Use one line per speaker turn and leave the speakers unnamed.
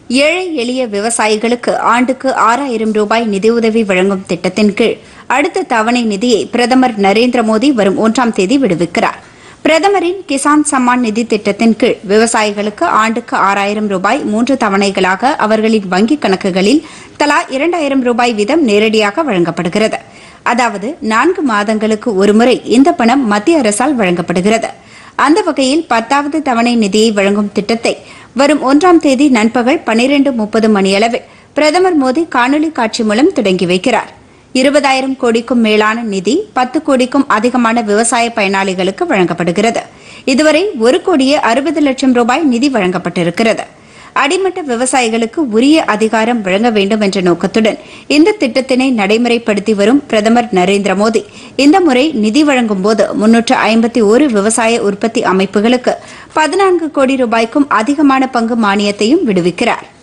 ஏழை எளிய விவசாயிகளுக்கு ஆண்டுக்கு ஆறாயிரம் ரூபாய் நிதியுதவி வழங்கும் திட்டத்தின் கீழ் அடுத்த தவணை நிதியை பிரதமர் நரேந்திர மோடி வரும் ஒன்றாம் தேதி விடுவிக்கிறார் பிரதமரின் கிசான் சம்மான் நிதி திட்டத்தின் கீழ் விவசாயிகளுக்கு ஆண்டுக்கு ஆறாயிரம் ரூபாய் மூன்று தவணைகளாக அவர்களின் வங்கிக் கணக்குகளில் தலா இரண்டாயிரம் ரூபாய் வீதம் நேரடியாக வழங்கப்படுகிறது அதாவது நான்கு மாதங்களுக்கு ஒருமுறை இந்த பணம் மத்திய அரசால் வழங்கப்படுகிறது அந்த வகையில் பத்தாவது தவணை நிதியை வழங்கும் திட்டத்தை வரும் ஒன்றாம் தேதி நண்பகல் பனிரெண்டு முப்பது மணியளவில் பிரதமர் மோடி காணொலி காட்சி மூலம் தொடங்கி வைக்கிறார் இருபதாயிரம் கோடிக்கும் மேலான நிதி பத்து கோடிக்கும் அதிகமான விவசாய பயனாளிகளுக்கு வழங்கப்படுகிறது இதுவரை ஒரு கோடியே அறுபது லட்சம் ரூபாய் நிதி வழங்கப்பட்டிருக்கிறது அடிமட்ட விவசாயிகளுக்கு உரிய அதிகாரம் வழங்க வேண்டும் என்ற நோக்கத்துடன் இந்த திட்டத்தினை நடைமுறைப்படுத்தி வரும் பிரதமர் நரேந்திர மோடி இந்த முறை நிதி வழங்கும் போது முன்னூற்று ஐம்பத்தி ஒரு விவசாய உற்பத்தி அமைப்புகளுக்கு பதினான்கு கோடி ரூபாய்க்கும் அதிகமான பங்கு மானியத்தையும் விடுவிக்கிறார்